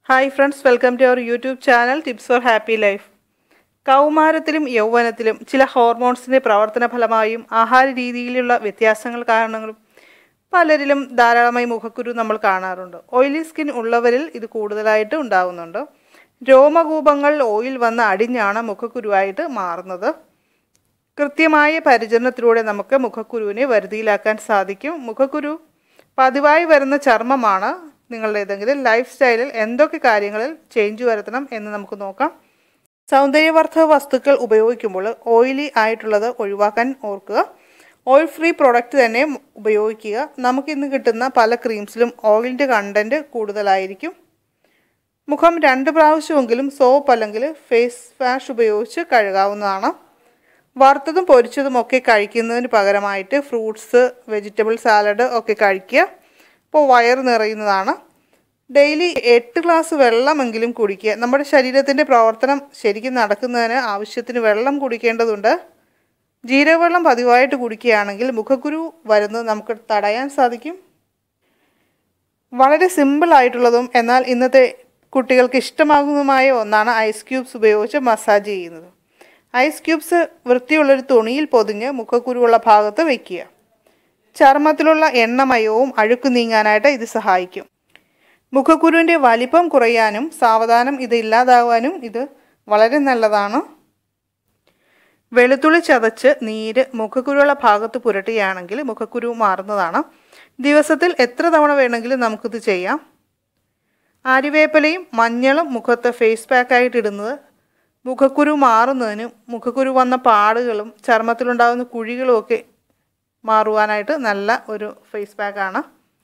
hi friends welcome to our YouTube channel tips for happy life കൗമാരത്തിലും യൗവനത്തിലും ചില ഹോർമോൺസിൻ്റെ പ്രവർത്തന ഫലമായും ആഹാര രീതിയിലുള്ള വ്യത്യാസങ്ങൾ കാരണങ്ങളും പലരിലും ധാരാളമായി മുഖക്കുരു നമ്മൾ കാണാറുണ്ട് ഓയിലി സ്കിൻ ഉള്ളവരിൽ ഇത് കൂടുതലായിട്ട് ഉണ്ടാകുന്നുണ്ട് രോമകൂപങ്ങൾ ഓയിൽ വന്ന് അടിഞ്ഞാണ് മുഖക്കുരുവായിട്ട് മാറുന്നത് കൃത്യമായ പരിചരണത്തിലൂടെ നമുക്ക് മുഖക്കുരുവിനെ വരുതിയിലാക്കാൻ സാധിക്കും മുഖക്കുരു പതിവായി വരുന്ന ചർമ്മമാണ് നിങ്ങളുടെ ഏതെങ്കിലും ലൈഫ് സ്റ്റൈലിൽ എന്തൊക്കെ കാര്യങ്ങളിൽ ചേഞ്ച് വരുത്തണം എന്ന് നമുക്ക് നോക്കാം സൗന്ദര്യവർദ്ധക വസ്തുക്കൾ ഉപയോഗിക്കുമ്പോൾ ഓയിലി ആയിട്ടുള്ളത് ഒഴിവാക്കാൻ ഓർക്കുക ഓയിൽ ഫ്രീ പ്രോഡക്റ്റ് തന്നെ ഉപയോഗിക്കുക നമുക്കിന്ന് കിട്ടുന്ന പല ക്രീംസിലും ഓയിലിൻ്റെ കണ്ടൻറ്റ് കൂടുതലായിരിക്കും മുഖം രണ്ട് പ്രാവശ്യമെങ്കിലും സോപ്പ് അല്ലെങ്കിൽ ഫേസ് വാഷ് ഉപയോഗിച്ച് കഴുകാവുന്നതാണ് വറുത്തതും പൊരിച്ചതും ഒക്കെ കഴിക്കുന്നതിന് പകരമായിട്ട് ഫ്രൂട്ട്സ് വെജിറ്റബിൾ സാലഡ് ഒക്കെ കഴിക്കുക അപ്പോൾ വയറ് നിറയുന്നതാണ് ഡെയിലി എട്ട് ഗ്ലാസ് വെള്ളമെങ്കിലും കുടിക്കുക നമ്മുടെ ശരീരത്തിൻ്റെ പ്രവർത്തനം ശരിക്കും നടക്കുന്നതിന് ആവശ്യത്തിന് വെള്ളം കുടിക്കേണ്ടതുണ്ട് ജീരകവെള്ളം പതിവായിട്ട് കുടിക്കുകയാണെങ്കിൽ മുഖക്കുരു വരുന്നത് നമുക്ക് തടയാൻ സാധിക്കും വളരെ സിമ്പിൾ ആയിട്ടുള്ളതും എന്നാൽ ഇന്നത്തെ കുട്ടികൾക്ക് ഇഷ്ടമാകുന്നതുമായ ഒന്നാണ് ഐസ് ക്യൂബ്സ് ഉപയോഗിച്ച് മസാജ് ചെയ്യുന്നത് ഐസ് ക്യൂബ്സ് വൃത്തിയുള്ളൊരു തുണിയിൽ പൊതിഞ്ഞ് മുഖക്കുരുവുള്ള ഭാഗത്ത് വയ്ക്കുക ചർമ്മത്തിലുള്ള എണ്ണമയവും അഴുക്ക് നീങ്ങാനായിട്ട് ഇത് സഹായിക്കും മുഖക്കുരുവിൻ്റെ വലിപ്പം കുറയാനും സാവധാനം ഇത് ഇല്ലാതാവാനും ഇത് വളരെ നല്ലതാണ് വെളുത്തുള്ളി ചതച്ച് നീര് മുഖക്കുരുവുള്ള ഭാഗത്ത് പുരട്ടുകയാണെങ്കിൽ മുഖക്കുരു മാറുന്നതാണ് ദിവസത്തിൽ എത്ര തവണ വേണമെങ്കിലും നമുക്കിത് ചെയ്യാം ആര്യവേപ്പലയും മഞ്ഞളും മുഖത്ത് ഫേസ് പാക്കായിട്ട് ഇടുന്നത് മുഖക്കുരു മാറുന്നതിനും മുഖക്കുരു വന്ന പാടുകളും ചർമ്മത്തിലുണ്ടാകുന്ന കുഴികളും ഒക്കെ മാറുവാനായിട്ട് നല്ല ഒരു ഫേസ് പാക്കാണ്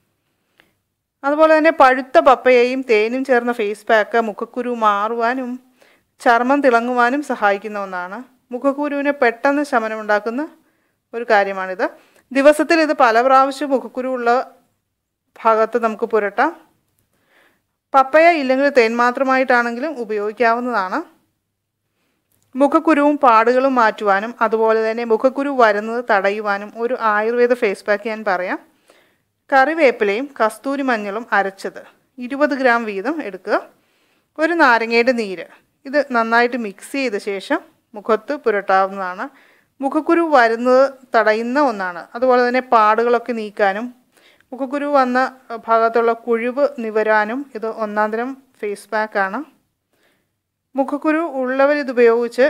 അതുപോലെ തന്നെ പഴുത്ത പപ്പയയും തേനും ചേർന്ന ഫേസ് പാക്ക് മുഖക്കുരു മാറുവാനും ചർമ്മം തിളങ്ങുവാനും സഹായിക്കുന്ന ഒന്നാണ് മുഖക്കുരുവിന് പെട്ടെന്ന് ശമനമുണ്ടാക്കുന്ന ഒരു കാര്യമാണിത് ദിവസത്തിൽ ഇത് പല പ്രാവശ്യം മുഖക്കുരു ഉള്ള ഭാഗത്ത് നമുക്ക് പുരട്ടാം പപ്പയ ഇല്ലെങ്കിൽ തേൻ മാത്രമായിട്ടാണെങ്കിലും ഉപയോഗിക്കാവുന്നതാണ് മുഖക്കുരുവും പാടുകളും മാറ്റുവാനും അതുപോലെ തന്നെ മുഖക്കുരു വരുന്നത് തടയുവാനും ഒരു ആയുർവേദ ഫേസ് പാക്ക് ഞാൻ പറയാം കറിവേപ്പിലയും കസ്തൂരി മഞ്ഞളും അരച്ചത് ഇരുപത് ഗ്രാം വീതം എടുക്കുക ഒരു നാരങ്ങയുടെ നീര് ഇത് നന്നായിട്ട് മിക്സ് ചെയ്ത ശേഷം മുഖത്ത് പുരട്ടാവുന്നതാണ് മുഖക്കുരു വരുന്നത് തടയുന്ന ഒന്നാണ് അതുപോലെ തന്നെ പാടുകളൊക്കെ നീക്കാനും മുഖക്കുരു വന്ന ഭാഗത്തുള്ള കുഴിവ് നിവരാനും ഇത് ഒന്നാം തരം ഫേസ് പാക്കാണ് മുഖക്കുരു ഉള്ളവർ ഇത് ഉപയോഗിച്ച്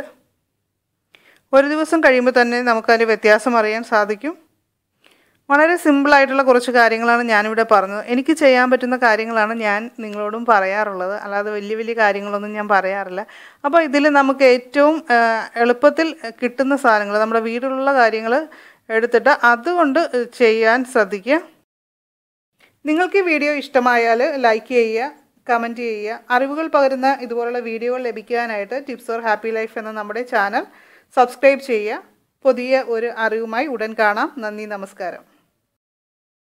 ഒരു ദിവസം കഴിയുമ്പോൾ തന്നെ നമുക്കതിൻ്റെ വ്യത്യാസം അറിയാൻ സാധിക്കും വളരെ സിമ്പിളായിട്ടുള്ള കുറച്ച് കാര്യങ്ങളാണ് ഞാനിവിടെ പറഞ്ഞത് എനിക്ക് ചെയ്യാൻ പറ്റുന്ന കാര്യങ്ങളാണ് ഞാൻ നിങ്ങളോടും പറയാറുള്ളത് അല്ലാതെ വലിയ വലിയ കാര്യങ്ങളൊന്നും ഞാൻ പറയാറില്ല അപ്പോൾ ഇതിൽ നമുക്ക് ഏറ്റവും എളുപ്പത്തിൽ കിട്ടുന്ന സാധനങ്ങൾ നമ്മുടെ വീട്ടിലുള്ള കാര്യങ്ങൾ എടുത്തിട്ട് അതുകൊണ്ട് ചെയ്യാൻ ശ്രദ്ധിക്കുക നിങ്ങൾക്ക് ഈ വീഡിയോ ഇഷ്ടമായാൽ ലൈക്ക് ചെയ്യുക കമൻറ്റ് ചെയ്യുക അറിവുകൾ പകരുന്ന ഇതുപോലുള്ള വീഡിയോകൾ ലഭിക്കാനായിട്ട് ടിപ്സ് ഫോർ ഹാപ്പി ലൈഫ് എന്ന നമ്മുടെ ചാനൽ സബ്സ്ക്രൈബ് ചെയ്യുക പുതിയ ഒരു അറിവുമായി ഉടൻ കാണാം നന്ദി നമസ്കാരം